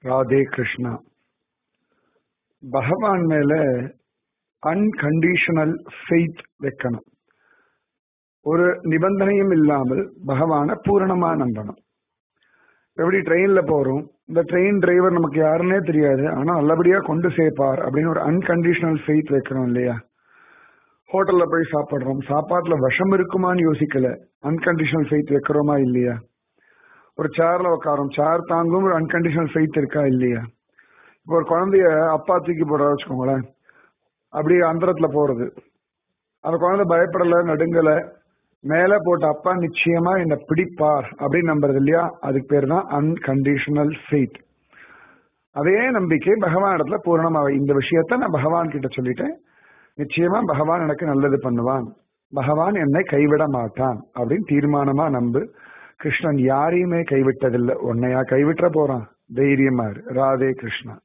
ராதே கிருஷ்ணா பகவான் மேல unconditional faith வைக்கணும் ஒரு நிபந்தனையும் இல்லாமல் பகவானை பூரணமா நம்பணும் எப்படி ட்ரெயின்ல போறோம் இந்த ட்ரெயின் டிரைவர் நமக்கு யாருன்னே தெரியாது ஆனா நல்லபடியா கொண்டு சேர்ப்பார் அப்படின்னு ஒரு அன்கண்டிஷனல் ஃபெய்த் வைக்கிறோம் இல்லையா ஹோட்டல்ல போய் சாப்பிடுறோம் சாப்பாட்டுல விஷம் இருக்குமான்னு யோசிக்கல அன்கண்டிஷனல் ஃபெய்த் வைக்கிறோமா இல்லையா ஒரு சேர்ல உட்காரோம் சேர் தாங்கும் ஒரு அன்கண்டிஷனல் ஃபெய்த் இருக்கா இல்லையா இப்போ ஒரு குழந்தைய அப்பா தூக்கி போடுற வச்சுக்கோங்களேன் அப்படியே அந்தரத்துல போறது அந்த குழந்தை பயப்படல நடுங்கல மேல போட்ட அப்பா நிச்சயமா என்ன பிடிப்பார் அப்படின்னு நம்புறது இல்லையா அதுக்கு பேர் தான் அன்கண்டிஷனல் ஃபெய்த் அதே நம்பிக்கை பகவான் இடத்துல பூரணமாக இந்த விஷயத்த நான் பகவான் கிட்ட சொல்லிட்டேன் நிச்சயமா பகவான் எனக்கு நல்லது பண்ணுவான் பகவான் என்னை கைவிட மாட்டான் அப்படின்னு தீர்மானமா நம்பு கிருஷ்ணன் யாரையுமே கைவிட்டதில்லை உன்னையா கைவிட்ட போறான் தைரியமா இரு ராதே கிருஷ்ணா